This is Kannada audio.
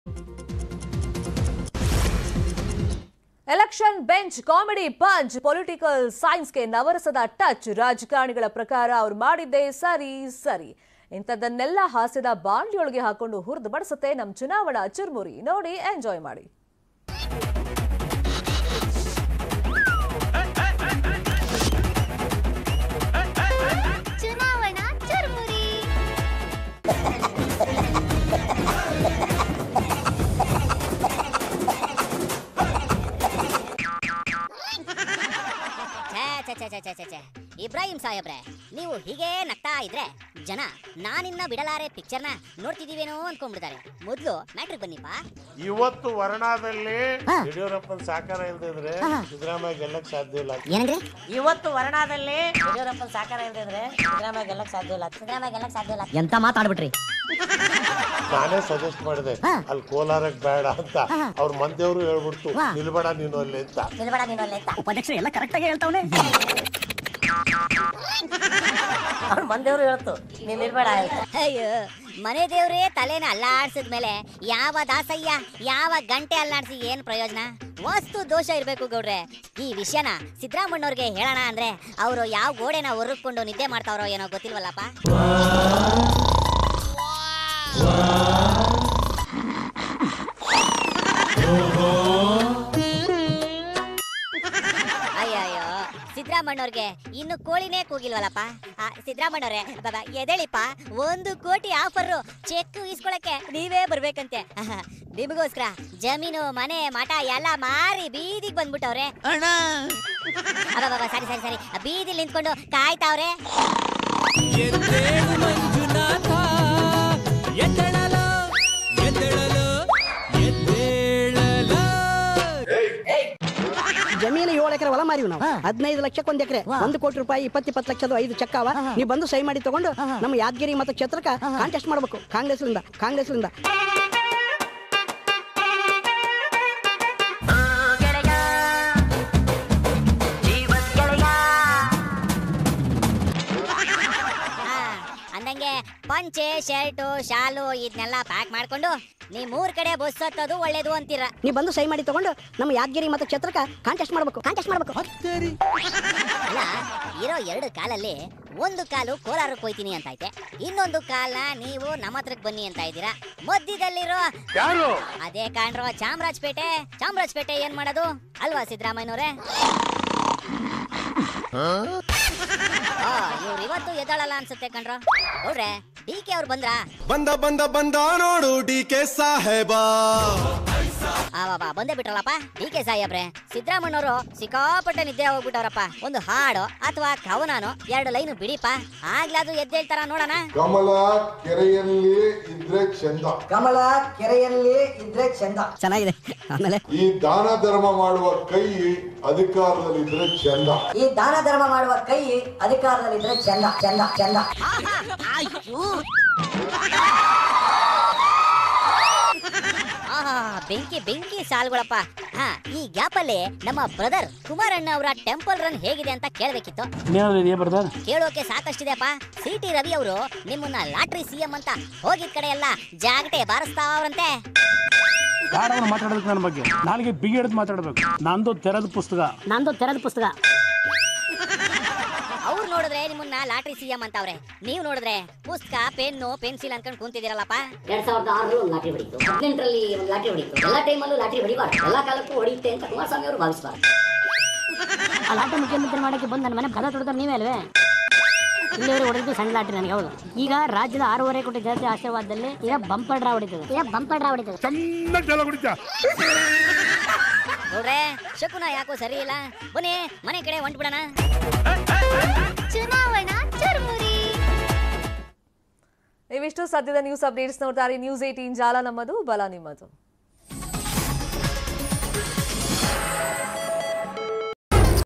election bench comedy punch political ಸೈನ್ಸ್ಗೆ ನವರಸದ ಟಚ್ ರಾಜಕಾರಣಿಗಳ ಪ್ರಕಾರ ಅವ್ರು ಮಾಡಿದ್ದೇ ಸರಿ ಸರಿ ಇಂಥದ್ದನ್ನೆಲ್ಲ ಹಾಸ್ಯದ ಬಾಂಡ್ಯೊಳಗೆ ಹಾಕೊಂಡು ಹುರಿದು ಬಡಿಸುತ್ತೆ ನಮ್ ಚುನಾವಣಾ ಚುರ್ಮುರಿ ನೋಡಿ ಎಂಜಾಯ್ ಮಾಡಿ ಚುನಾವಣಾ ಚುರುಮುರಿ ಛೇ ಛೇ ಛೇ ಛೇ ಛೇ ಛೇ ಇಬ್ರಾಹಿಂ ಸಾಹೇಬ್ರೆ ನೀವು ಹೀಗೆ ನಗ್ತಾ ಇದ್ರೆ ಜನ ನಾನಿನ್ನ ಬಿಡಲಾರೆ ಪಿಕ್ಚರ್ನ ನೋಡ್ತಿದೀವೇನೋ ಅನ್ಕೊಂಡ್ಬಿಡ್ತಾರೆ ಮೊದ್ಲು ಮ್ಯಾಟ್ರಿಕ್ ಬನ್ನಿಪ್ಪ ಇವತ್ತು ವರ್ಣಾದಲ್ಲಿ ಯಡಿಯೂರಪ್ಪನ ಸಾಕಾರ ಇಲ್ದಿದ್ರೆ ಸಿದ್ದರಾಮಯ್ಯ ಗೆಲ್ಲಕ್ ಸಾಧ್ಯ ಇಲ್ಲ ಏನಂದ್ರೆ ಇವತ್ತು ವರ್ಣಾದಲ್ಲಿ ಯಡಿಯೂರಪ್ಪನ ಸಾಕಾರ ಇಲ್ದಿದ್ರೆ ಸಿದ್ದರಾಮಯ್ಯ ಗೆಲ್ಲಕ್ ಸಾಧ್ಯ ಇಲ್ಲ ಸಿದ್ದರಾಮಯ್ಯ ಗೆಲ್ಲಕ್ ಸಾಧ್ಯ ಇಲ್ಲ ಎಂತ ಮಾತಾಡ್ಬಿಟ್ರಿ ನಾನೇ ಸಜೆಸ್ಟ್ ಮಾಡಿದೆ ಅಲ್ಲಿ ಕೋಲಾರಕ್ ಬೇಡ ಅಂತ ಅವ್ರ ಮಂದಿಯವರು ಹೇಳ್ಬಿಡ್ತು ನಿಲ್ಬೇಡ ನೀನು ಅಲ್ಲಿ ಅಂತ ನಿಲ್ಬೇಡ ನೀನು ಅಲ್ಲೇ ಅಂತ ಉಪಾಧ್ಯಕ್ಷರು ಎಲ್ಲ ಕರೆಕ್ಟ್ ಆಗಿ ಹೇಳ್ತಾವನೆ ಅವ್ರ ಮಂದಿಯವರು ಹೇಳ್ತು ನೀನ್ ಇರ್ಬೇಡ ಅಂತ ಅಯ್ಯೋ ಮನೆ ದೇವ್ರೇ ತಲೆನ ಅಲ್ಲಾಡ್ಸಿದ್ಮೇಲೆ ಯಾವ ದಾಸಯ್ಯ ಯಾವ ಗಂಟೆ ಅಲ್ಲಾಡ್ಸಿ ಏನ್ ಪ್ರಯೋಜನ ವಸ್ತು ದೋಷ ಇರ್ಬೇಕು ಗೌಡ್ರೆ ಈ ವಿಷಯನ ಸಿದ್ದರಾಮಣ್ಣವ್ರಿಗೆ ಹೇಳೋಣ ಅಂದ್ರೆ ಅವರು ಯಾವ ಗೋಡೆನ ಒರ್ಕೊಂಡು ನಿದ್ದೆ ಮಾಡ್ತಾವ್ರೋ ಏನೋ ಗೊತ್ತಿಲ್ವಲ್ಲಪ್ಪ ಅಯ್ಯಯ್ಯೋ ಸಿದ್ದರಾಮಣ್ಣವ್ರಿಗೆ ಇನ್ನು ಕೋಳಿನೇ ಕೂಗಿಲ್ವಲ್ಲಪ್ಪ ಆ, ಸಿದ್ದರಾಮಣ್ಣವ್ರೆ ಬಾಬಾ ಎದೇಳಿಪ್ಪ ಒಂದು ಕೋಟಿ ಆಫರ್ ಚೆಕ್ ಇಸ್ಕೊಳಕ್ಕೆ ನೀವೇ ಬರ್ಬೇಕಂತೆ ಆಹಾ, ನಿಮಗೋಸ್ಕರ ಜಮೀನು ಮನೆ ಮಠ ಎಲ್ಲ ಮಾರಿ ಬೀದಿಗೆ ಬಂದ್ಬಿಟ್ಟವ್ರೆ ಅಬ್ಬಬ್ಬಬ್ಬ, ಸರಿ ಸರಿ ಸರಿ ಬೀದಿಲಿ ನಿಂತ್ಕೊಂಡು ಕಾಯ್ತಾವ್ರೆ ಎದ್ದೇಳು ಮಂಜುನಾಥ ಎದ್ದೇಳಲು ಎದ್ದೇಳಲು ಎದ್ದೇಳಲು ಜಮೀನು ಏಳು ಎಕರೆ ಹೊಲ ಮಾರಿವಿ ನಾವು ಹದಿನೈದು ಲಕ್ಷಕ್ಕೆ ಒಂದ್ ಎಕರೆ ಒಂದು ಕೋಟಿ ರೂಪಾಯಿ ಇಪ್ಪತ್ತು ಇಪ್ಪತ್ತು ಲಕ್ಷದ ಐದು ಚೆಕ್ ಅವ ನೀವು ಬಂದು ಸಹಿ ಮಾಡಿ ತಗೊಂಡು ನಮ್ಮ ಯಾದಗಿರಿ ಮತ್ತು ಕ್ಷೇತ್ರಕ್ಕೆ ಕಾಂಟೆಸ್ಟ್ ಮಾಡಬೇಕು ಕಾಂಗ್ರೆಸ್ಲಿಂದ ಕಾಂಗ್ರೆಸ್ಲಿಂದ ಆ, ಅಂದಂಗೆ ಪಂಚೆ ಶರ್ಟು ಶಾಲು ಇದನ್ನೆಲ್ಲ ಪ್ಯಾಕ್ ಮಾಡ್ಕೊಂಡು ನೀವ್ ಮೂರ್ ಕಡೆ ಬಸ್ ಹತ್ತೋದು ಒಳ್ಳೇದು ಅಂತೀರ ನೀವು ಬಂದು ಸಹಿ ಮಾಡಿ ತಗೊಂಡು ನಮ್ಮ ಯಾದಗಿರಿ ಮತ್ತು ಕ್ಷೇತ್ರಕ್ಕೆ ಕಾಂಟೆಸ್ಟ್ ಮಾಡಬೇಕು ಕಾಂಟೆಸ್ಟ್ ಮಾಡಬೇಕು ಅಲ್ಲ ಇರೋ ಎರಡು ಕಾಲಲ್ಲಿ ಒಂದು ಕಾಲು ಕೋಲಾರಕ್ಕೆ ಹೋಯ್ತೀನಿ ಅಂತ ಐತೆ ಇನ್ನೊಂದು ಕಾಲ್ನ ನೀವು ನಮ್ಮ ಹತ್ರಕ್ಕೆ ಬನ್ನಿ ಅಂತ ಇದ್ದೀರಾ ಮಧ್ಯದಲ್ಲಿರೋ ಯಾರು ಅದೇ ಕಾಣ್ರೋ ಚಾಮರಾಜಪೇಟೆ ಚಾಮರಾಜಪೇಟೆ ಏನ್ ಮಾಡೋದು ಅಲ್ವಾ ಸಿದ್ದರಾಮಯ್ಯನವ್ರೆ ಇವ್ರು ಇವತ್ತು ಎದ್ದಾಳಲ್ಲ ಅನ್ಸುತ್ತೆ ಕಣ್ರೋ ನೋಡ್ರೆ ಡಿ ಕೆ ಅವ್ರು ಬಂದ್ರಾ ಬಂದ ಬಂದ ಬಂದ ನೋಡು ಡಿ ಕೆ ಸಾಹೇಬ ಆ ಬಾಬಾ ಬಂದೇ ಬಿಟ್ರಲ್ಲಪ್ಪ ಡಿ ಕೆ ಸಾಹೇಬ್ರೆ ಸಿದ್ದರಾಮಣ್ಣವರು ಸಿಕ್ಕಾಪಟ್ಟೆ ನಿದ್ದೆ ಹೋಗ್ಬಿಟ್ಟವ್ರಪ್ಪ ಒಂದು ಹಾಡು ಅಥವಾ ಕವನಾನು ಎರಡು ಲೈನು ಬಿಡಿಪ ಆಗ್ಲಾದು ಎದ್ದೇಳ್ತಾರ ನೋಡೋಣ ಕಮಲ ಕೆರೆಯಲ್ಲಿ ಇದ್ರೆ ಚಂದ ಕಮಲ ಕೆರೆಯಲ್ಲಿ ಇದ್ರೆ ಚಂದ ಚೆನ್ನಾಗಿದೆ ಆಮೇಲೆ ಈ ದಾನ ಧರ್ಮ ಮಾಡುವ ಕೈ ಅಧಿಕಾರದಲ್ಲಿದ್ರೆ ಚಂದ ಈ ದಾನ ಧರ್ಮ ಮಾಡುವ ಕೈ ಅಧಿಕಾರದಲ್ಲಿದ್ರೆ ಚಂದ ಚಂದ ಚಂದ ಆಹಾ ಬೆಂಕಿ ಬೆಂಕಿ ಸಾಲ್ಗಳಪ್ಪ ಹಾ ಈ ಗ್ಯಾಪ್ ಅಲ್ಲಿ ನಮ್ಮ ಬ್ರದರ್ ಕುಮಾರಣ್ಣ ಅವರ ಟೆಂಪಲ್ ರನ್ ಹೇಗಿದೆ ಅಂತ ಕೇಳ್ಬೇಕಿತ್ತು ಕೇಳೋಕೆ ಸಾಕಷ್ಟಿದೆಪ್ಪ ಸಿ ಟಿ ರವಿ ಅವರು ನಿಮ್ಮನ್ನ ಲಾಟ್ರಿ ಸಿಎಂ ಅಂತ ಹೋಗಿದ್ ಕಡೆ ಎಲ್ಲ ಜಾಗಟೆ ಬಾರಿಸ್ತಾವ್ರಂತೆ ಯಾರವ್ರು ಮಾತಾಡೋದಕ್ಕೆ ನನ್ನ ಬಗ್ಗೆ ನಾಲ್ಗೆ ಬಿಗಿ ಹಿಡಿದು ಮಾತಾಡಬೇಕು ನಂದು ತೆರೆದ ಪುಸ್ತಕ ನಂದು ತೆರೆದ ಪುಸ್ತಕ ಅವ್ರು ನೋಡಿದ್ರೆ ನಿಮ್ಮನ್ನ ಲಾಟ್ರಿ ಸಿಎಂ ಅಂತವ್ರೆ ನೀವು ನೋಡಿದ್ರೆ ಪುಸ್ತಕ ಪೆನ್ನು ಪೆನ್ಸಿಲ್ ಅನ್ಕೊಂಡ್ ಕುಂತಿದ್ದೀರಲ್ಲಪ್ಪ ಎರಡ್ ಸಾವಿರದ ಆರರಲ್ಲಿ ಒಂದು ಲಾಟ್ರಿ ಹೊಡಿತು ಹದಿನೆಂಟರಲ್ಲಿ ಒಂದು ಲಾಟ್ರಿ ಹೊಡಿತು ಎಲ್ಲ ಟೈಮಲ್ಲೂ ಲಾಟ್ರಿ ಹೊಡಿಬಾರ್ದು ಎಲ್ಲ ಕಾಲಕ್ಕೂ ಹೊಡಿಯುತ್ತೆ ಅಂತ ಕುಮಾರಸ್ವಾಮಿ ಅವರು ಭಾವಿಸಬಾರ್ದು ಆ ಲಾಟ್ರಿ ಮುಖ್ಯಮಂತ್ರಿ ಮಾಡಕ್ಕೆ ಬಂದು ನನ್ನ ಮನೆ ಕದ ತೊಡ್ತಾರೆ ನೀವೇ ಅಲ್ವೇ ಇಲ್ಲಿವರೆಗೆ ಹೊಡೆದಿದ್ದು ಸಣ್ಣ ಲಾಟ್ರಿ ನನಗೆ ಹೌದು ಈಗ ರಾಜ್ಯದ ಆರೂವರೆ ಕೋಟಿ ಜಾತಿ ಆಶೀರ್ವಾದದಲ್ಲಿ ಈಗ ಬಂಪರ್ ಡ್ರಾ ಹೊಡಿತದೆ ಈಗ ಬಂಪರ್ ಡ್ರಾ ಹೊಡಿತದೆ ಚೆನ್ನಾಗಿ ಜಲ ಕುಡಿತ ನೋಡ್ರೆ ಶಕುನ ಯಾಕೋ ಸರಿ ಇಲ್ಲ ಬನ್ನಿ ಮನೆ ಕಡೆ ಹೊಂಟ್ಬಿಡಣ ಚುನಾವಣಾ ಚುರುಮುರಿ ಇವಿಷ್ಟು ಸದ್ಯದ ನ್ಯೂಸ್ ಅಪ್ಡೇಟ್ಸ್ ನೋಡ್ತಾರೆ ನ್ಯೂಸ್ ಏಟೀನ್ ಜಾಲ ನಮ್ಮದು ಬಲ ನಿಮ್ಮದು